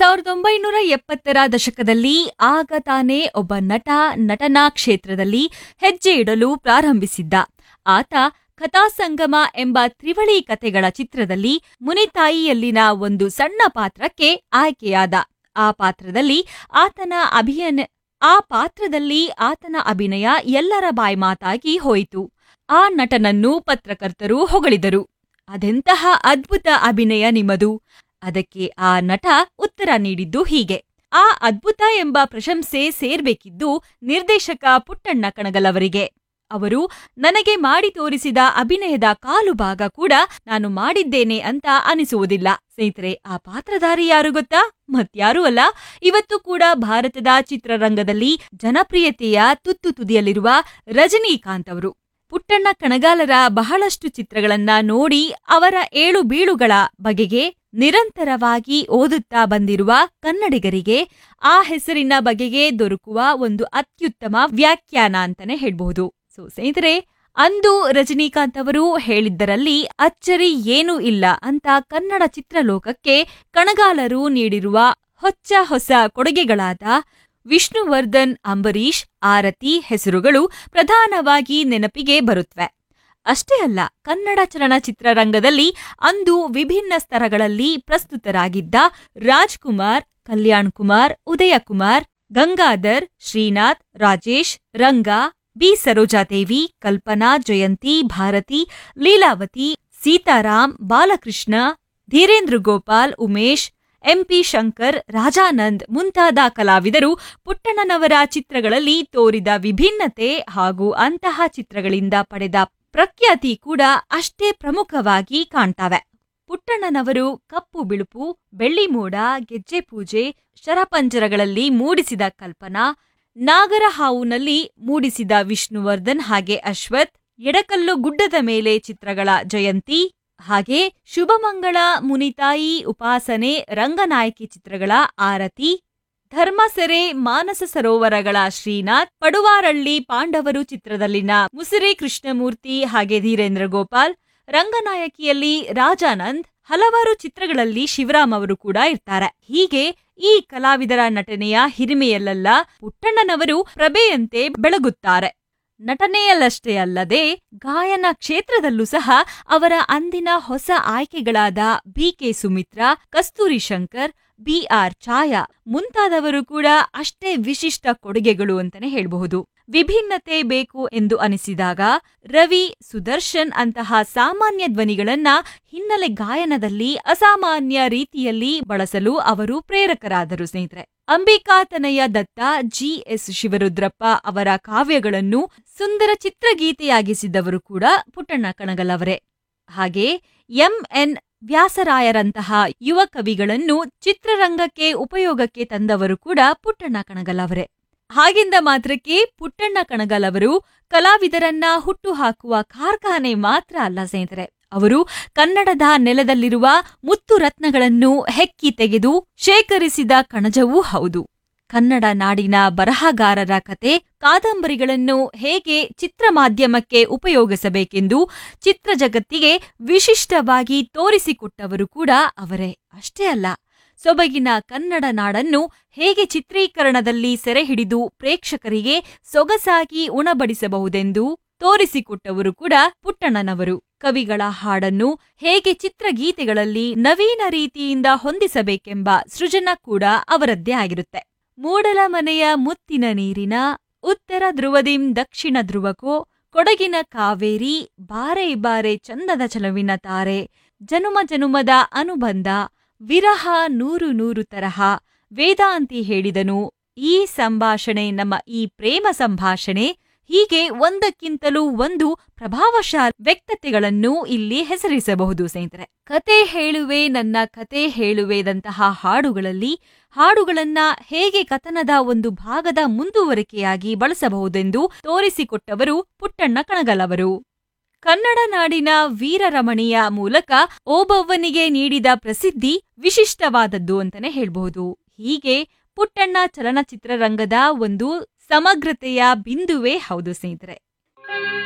ಸಾವಿರದ ಒಂಬೈನೂರ ಎಪ್ಪತ್ತರ ದಶಕದಲ್ಲಿ ಆಗ ತಾನೇ ಒಬ್ಬ ನಟ ನಟನಾ ಕ್ಷೇತ್ರದಲ್ಲಿ ಹೆಜ್ಜೆ ಇಡಲು ಪ್ರಾರಂಭಿಸಿದ್ದ ಆತ ಕಥಾಸಂಗಮ ಎಂಬ ತ್ರಿವಳಿ ಕಥೆಗಳ ಚಿತ್ರದಲ್ಲಿ ಮುನಿತಾಯಿಯಲ್ಲಿನ ಒಂದು ಸಣ್ಣ ಪಾತ್ರಕ್ಕೆ ಆಯ್ಕೆಯಾದ ಆ ಪಾತ್ರದಲ್ಲಿ ಆತನ ಅಭಿನಯ ಆ ಪಾತ್ರದಲ್ಲಿ ಆತನ ಅಭಿನಯ ಎಲ್ಲರ ಬಾಯ್ಮಾತಾಗಿ ಹೋಯಿತು ಆ ನಟನನ್ನು ಪತ್ರಕರ್ತರು ಹೊಗಳಿದರು ಅದೆಂತಹ ಅದ್ಭುತ ಅಭಿನಯ ನಿಮ್ಮದು ಅದಕ್ಕೆ ಆ ನಟ ಉತ್ತರ ನೀಡಿದ್ದು ಹೀಗೆ ಆ ಅದ್ಭುತ ಎಂಬ ಪ್ರಶಂಸೆ ಸೇರ್ಬೇಕಿದ್ದು ನಿರ್ದೇಶಕ ಪುಟ್ಟಣ್ಣ ಕಣಗಲವರಿಗೆ ಅವರು ನನಗೆ ಮಾಡಿ ತೋರಿಸಿದ ಅಭಿನಯದ ಕಾಲು ಭಾಗ ಕೂಡ ನಾನು ಮಾಡಿದ್ದೇನೆ ಅಂತ ಅನಿಸುವುದಿಲ್ಲ ಸ್ನೇಹಿತರೆ ಆ ಪಾತ್ರಧಾರಿ ಯಾರು ಗೊತ್ತಾ ಮತ್ಯಾರೂ ಅಲ್ಲ ಇವತ್ತು ಕೂಡ ಭಾರತದ ಚಿತ್ರರಂಗದಲ್ಲಿ ಜನಪ್ರಿಯತೆಯ ತುತ್ತು ತುದಿಯಲ್ಲಿರುವ ರಜನೀಕಾಂತ್ ಅವರು ಪುಟ್ಟಣ್ಣ ಕಣಗಾಲರ ಬಹಳಷ್ಟು ಚಿತ್ರಗಳನ್ನ ನೋಡಿ ಅವರ ಏಳು ಬೀಳುಗಳ ಬಗೆಗೆ ನಿರಂತರವಾಗಿ ಓದುತ್ತಾ ಬಂದಿರುವ ಕನ್ನಡಿಗರಿಗೆ ಆ ಹೆಸರಿನ ಬಗೆಗೆ ದೊರಕುವ ಒಂದು ಅತ್ಯುತ್ತಮ ವ್ಯಾಖ್ಯಾನ ಅಂತಾನೆ ಹೇಳ್ಬಹುದು ಸೊ ಸ್ನೇಹಿತರೆ ಅಂದು ರಜನೀಕಾಂತ್ ಅವರು ಹೇಳಿದ್ದರಲ್ಲಿ ಅಚ್ಚರಿ ಏನೂ ಇಲ್ಲ ಅಂತ ಕನ್ನಡ ಚಿತ್ರಲೋಕಕ್ಕೆ ಕಣಗಾಲರು ನೀಡಿರುವ ಹೊಚ್ಚ ಹೊಸ ಕೊಡುಗೆಗಳಾದ ವಿಷ್ಣುವರ್ಧನ್ ಅಂಬರೀಷ್ ಆರತಿ ಹೆಸರುಗಳು ಪ್ರಧಾನವಾಗಿ ನೆನಪಿಗೆ ಬರುತ್ತವೆ ಅಷ್ಟೇ ಅಲ್ಲ ಕನ್ನಡ ಚಲನಚಿತ್ರರಂಗದಲ್ಲಿ ಅಂದು ವಿಭಿನ್ನ ಸ್ತರಗಳಲ್ಲಿ ಪ್ರಸ್ತುತರಾಗಿದ್ದ ರಾಜ್ಕುಮಾರ್ ಕಲ್ಯಾಣ್ ಕುಮಾರ್ ಉದಯ ಕುಮಾರ್ ಗಂಗಾಧರ್ ಶ್ರೀನಾಥ್ ರಾಜೇಶ್ ರಂಗಾ ಬಿ ಸರೋಜಾದೇವಿ ಕಲ್ಪನಾ ಜಯಂತಿ ಭಾರತಿ ಲೀಲಾವತಿ ಸೀತಾರಾಮ್ ಬಾಲಕೃಷ್ಣ ಧೀರೇಂದ್ರ ಗೋಪಾಲ್ ಉಮೇಶ್ ಎಂಪಿ ಶಂಕರ್ ರಾಜಾನಂದ್ ಮುಂತಾದ ಕಲಾವಿದರು ಪುಟ್ಟಣ್ಣನವರ ಚಿತ್ರಗಳಲ್ಲಿ ತೋರಿದ ವಿಭಿನ್ನತೆ ಹಾಗೂ ಅಂತಹ ಚಿತ್ರಗಳಿಂದ ಪಡೆದ ಪ್ರಖ್ಯಾತಿ ಕೂಡ ಅಷ್ಟೇ ಪ್ರಮುಖವಾಗಿ ಕಾಣ್ತವೆ ಪುಟ್ಟಣ್ಣನವರು ಕಪ್ಪು ಬಿಳುಪು ಬೆಳ್ಳಿಮೋಡ ಗೆಜ್ಜೆ ಪೂಜೆ ಶರಪಂಜರಗಳಲ್ಲಿ ಮೂಡಿಸಿದ ಕಲ್ಪನಾ ನಾಗರಹಾವುನಲ್ಲಿ ಮೂಡಿಸಿದ ವಿಷ್ಣುವರ್ಧನ್ ಹಾಗೆ ಅಶ್ವಥ್ ಎಡಕಲ್ಲು ಗುಡ್ಡದ ಮೇಲೆ ಚಿತ್ರಗಳ ಜಯಂತಿ ಹಾಗೆ ಶುಭಮಂಗಳ ಮುನಿತಾಯಿ ಉಪಾಸನೆ ರಂಗನಾಯಕಿ ಚಿತ್ರಗಳ ಆರತಿ ಧರ್ಮಸೆರೆ ಮಾನಸ ಸರೋವರಗಳ ಶ್ರೀನಾಥ್ ಪಡುವಾರಳ್ಳಿ ಪಾಂಡವರು ಚಿತ್ರದಲ್ಲಿನ ಮುಸಿರಿ ಕೃಷ್ಣಮೂರ್ತಿ ಹಾಗೆ ಧೀರೇಂದ್ರ ಗೋಪಾಲ್ ರಂಗನಾಯಕಿಯಲ್ಲಿ ರಾಜಾನಂದ್ ಹಲವಾರು ಚಿತ್ರಗಳಲ್ಲಿ ಶಿವರಾಮ್ ಅವರು ಕೂಡ ಇರ್ತಾರೆ ಹೀಗೆ ಈ ಕಲಾವಿದರ ನಟನೆಯ ಹಿರಿಮೆಯಲ್ಲೆಲ್ಲ ಪುಟ್ಟಣ್ಣನವರು ಪ್ರಭೆಯಂತೆ ಬೆಳಗುತ್ತಾರೆ ನಟನೆಯಲ್ಲಷ್ಟೇ ಅಲ್ಲದೆ ಗಾಯನ ಕ್ಷೇತ್ರದಲ್ಲೂ ಸಹ ಅವರ ಅಂದಿನ ಹೊಸ ಆಯ್ಕೆಗಳಾದ ಬಿಕೆ ಸುಮಿತ್ರಾ ಕಸ್ತೂರಿ ಶಂಕರ್ ಬಿಆರ್ ಛಾಯಾ ಮುಂತಾದವರು ಕೂಡ ಅಷ್ಟೇ ವಿಶಿಷ್ಟ ಕೊಡುಗೆಗಳು ಅಂತಾನೆ ಹೇಳಬಹುದು ವಿಭಿನ್ನತೆ ಬೇಕು ಎಂದು ಅನಿಸಿದಾಗ ರವಿ ಸುದರ್ಶನ್ ಅಂತಹ ಸಾಮಾನ್ಯ ಧ್ವನಿಗಳನ್ನ ಹಿನ್ನೆಲೆ ಗಾಯನದಲ್ಲಿ ಅಸಾಮಾನ್ಯ ರೀತಿಯಲ್ಲಿ ಬಳಸಲು ಅವರು ಪ್ರೇರಕರಾದರು ಸ್ನೇಹಿತರೆ ಅಂಬಿಕಾತನಯ ದತ್ತ ಜಿಎಸ್ ಶಿವರುದ್ರಪ್ಪ ಅವರ ಕಾವ್ಯಗಳನ್ನು ಸುಂದರ ಚಿತ್ರಗೀತೆಯಾಗಿಸಿದವರು ಕೂಡ ಪುಟ್ಟಣ್ಣ ಕಣಗಲವರೇ ಹಾಗೆ ಎಂಎನ್ ವ್ಯಾಸರಾಯರಂತಹ ಯುವ ಕವಿಗಳನ್ನು ಚಿತ್ರರಂಗಕ್ಕೆ ಉಪಯೋಗಕ್ಕೆ ತಂದವರು ಕೂಡ ಪುಟ್ಟಣ್ಣ ಕಣಗಲವರೇ ಹಾಗೆಂದ ಮಾತ್ರಕ್ಕೆ ಪುಟ್ಟಣ್ಣ ಕಣಗಲವರು ಕಲಾವಿದರನ್ನ ಹುಟ್ಟುಹಾಕುವ ಕಾರ್ಖಾನೆ ಮಾತ್ರ ಅಲ್ಲ ಸ್ನೇಹಿತರೆ ಅವರು ಕನ್ನಡದ ನೆಲದಲ್ಲಿರುವ ಮುತ್ತು ರತ್ನಗಳನ್ನು ಹೆಕ್ಕಿ ತೆಗೆದು ಶೇಖರಿಸಿದ ಕಣಜವೂ ಹೌದು ಕನ್ನಡ ನಾಡಿನ ಬರಹಗಾರರ ಕತೆ ಕಾದಂಬರಿಗಳನ್ನು ಹೇಗೆ ಚಿತ್ರ ಮಾಧ್ಯಮಕ್ಕೆ ಉಪಯೋಗಿಸಬೇಕೆಂದು ಚಿತ್ರ ಜಗತ್ತಿಗೆ ವಿಶಿಷ್ಟವಾಗಿ ತೋರಿಸಿಕೊಟ್ಟವರು ಕೂಡ ಅವರೇ ಅಷ್ಟೇ ಅಲ್ಲ ಸೊಬಗಿನ ಕನ್ನಡ ನಾಡನ್ನು ಹೇಗೆ ಚಿತ್ರೀಕರಣದಲ್ಲಿ ಸೆರೆಹಿಡಿದು ಪ್ರೇಕ್ಷಕರಿಗೆ ಸೊಗಸಾಗಿ ಉಣಬಡಿಸಬಹುದೆಂದು ತೋರಿಸಿಕೊಟ್ಟವರು ಕೂಡ ಪುಟ್ಟಣ್ಣನವರು ಕವಿಗಳ ಹಾಡನ್ನು ಹೇಗೆ ಚಿತ್ರಗೀತೆಗಳಲ್ಲಿ ನವೀನ ರೀತಿಯಿಂದ ಹೊಂದಿಸಬೇಕೆಂಬ ಸೃಜನ ಕೂಡ ಅವರದ್ದೇ ಆಗಿರುತ್ತೆ ಮೂಡಲ ಮನೆಯ ಮುತ್ತಿನ ನೀರಿನ ಉತ್ತರ ಧ್ರುವದಿಂ ದಕ್ಷಿಣ ಧ್ರುವಕೋ ಕೊಡಗಿನ ಕಾವೇರಿ ಬಾರೆ ಬಾರೆ ಚಂದದ ಚಲವಿನ ತಾರೆ ಜನುಮ ಜನುಮದ ಅನುಬಂಧ ವಿರಹ ನೂರು ನೂರು ತರಹ ವೇದಾಂತಿ ಹೇಳಿದನು ಈ ಸಂಭಾಷಣೆ ನಮ್ಮ ಈ ಪ್ರೇಮ ಸಂಭಾಷಣೆ ಹೀಗೆ ಒಂದಕ್ಕಿಂತಲೂ ಒಂದು ಪ್ರಭಾವಶಾಲಿ ವ್ಯಕ್ತತೆಗಳನ್ನು ಇಲ್ಲಿ ಹೆಸರಿಸಬಹುದು ಸ್ನೇಹಿತರೆ ಕತೆ ಹೇಳುವೆ ನನ್ನ ಕತೆ ಹೇಳುವೆದಂತಹ ಹಾಡುಗಳಲ್ಲಿ ಹಾಡುಗಳನ್ನ ಹೇಗೆ ಕಥನದ ಒಂದು ಭಾಗದ ಮುಂದುವರಿಕೆಯಾಗಿ ಬಳಸಬಹುದೆಂದು ತೋರಿಸಿಕೊಟ್ಟವರು ಪುಟ್ಟಣ್ಣ ಕಣಗಲವರು ಕನ್ನಡ ನಾಡಿನ ವೀರರಮಣಿಯ ಮೂಲಕ ಓಬವ್ವನಿಗೆ ನೀಡಿದ ಪ್ರಸಿದ್ಧಿ ವಿಶಿಷ್ಟವಾದದ್ದು ಅಂತಾನೆ ಹೇಳ್ಬಹುದು ಹೀಗೆ ಪುಟ್ಟಣ್ಣ ಚಲನಚಿತ್ರರಂಗದ ಒಂದು ಸಮಗ್ರತೆಯ ಬಿಂದುವೇ ಹೌದು ಸ್ನೇಹಿತರೆ